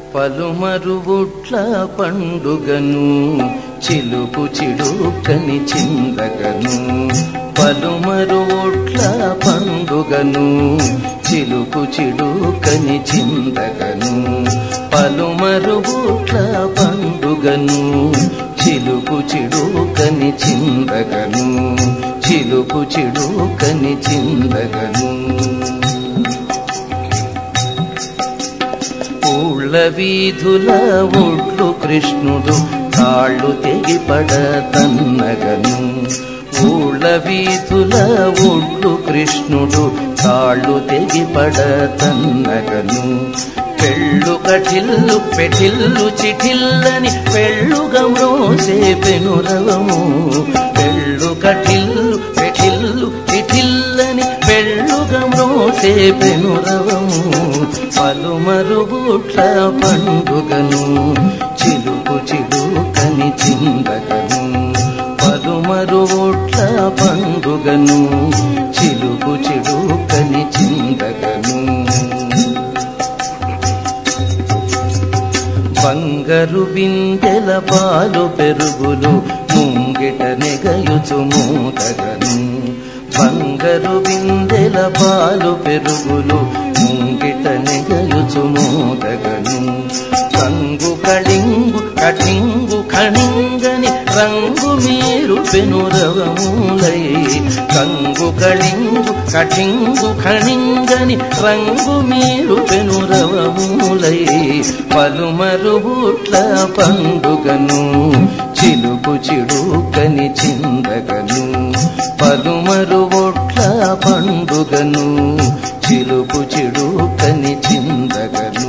పలుమరువుట్ల పండుగను చిలుకు చిడుకని చిందగను పలుమరువుట్ల పండుగను చిలుకు చిడుకని చిందగను పలుమరువుట్ల పండుగను చిలుకు చిడుకని చిందగను చిలుకు చిడుకని చిందగను ఊళ్ళ వీధుల ఒడ్లు కృష్ణుడు కాళ్ళు తెగిపడ తన్నగను ఊళ్ళ వీధుల ఒడ్లు కృష్ణుడు కాళ్ళు తెగిపడ తన్నగను పెళ్ళు కటిల్లు పెటిల్లు చిటిల్లని పెళ్ళుగా మ్రోసే పెనురవము పెళ్ళు కటిల్లు పెటిల్లు చిటిల్లని పెళ్ళుగా మ్రోసే పెనురవము పలుమరుగుట్ల పండుగను చిలుకు చిలుకని చిందగను పలుమరుగుట్ల పండుగను చిలుకు చిలుకని చిందగను బంగరు బిందెల పాలు పెరుగులు ముంగిట నెగయుచు మూతగను బంగరు బిందెల పాలు పెరుగులు ముంగిట నెగయుచు మూతగను కంగు కళింగు కటింగు ఖణింగని రంగు మీరు పెనురవములై కంగు కళింగు కటింగు ఖణింగని రంగు మీరు పెనురవములై పలుమరుబుట్ల పండుగను చిలుకు చిడుకని చిందగను పలుమరుబొట్ల పండుగను చిలుకు చిడుకని చిందగను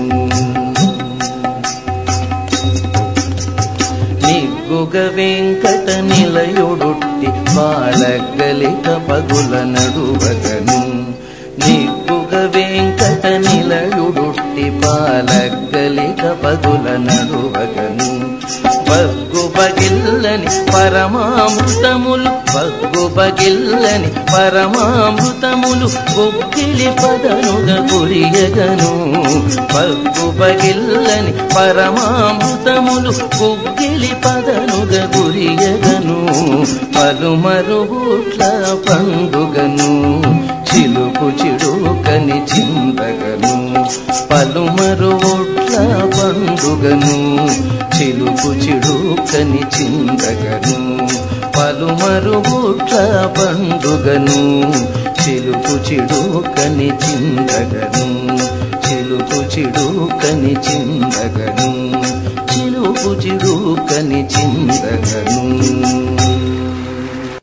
నిగ్గుగ వెంకట నిలయుడుట్టి బాలగలిక పగుల నడువగను నిగ్గుగ వెంకట నిలయుడుట్టి బాలగలిక పగుల నడువగను బగ్గు బగిల్లని పరమామృతములు బగ్గు బగిల్లని పరమామృతములు గుగ్గిలి పదనుగా కురియగను బగ్గు బగిల్లని పరమామృతములు గుగ్గిలి పదనుగా కురియగను పలుమరుగుట్ల పండుగను చిలుకు చిడుకని చిందగను పలుమరుట్ల పండుగను చిలుకు చిడుకని చిందగను పలుమరుగుట్ల పండుగను చిలుకు చిడుకని చిందగను చిలుకు చిడుకని చిందగను చిలుకు చిడుకని చిందగను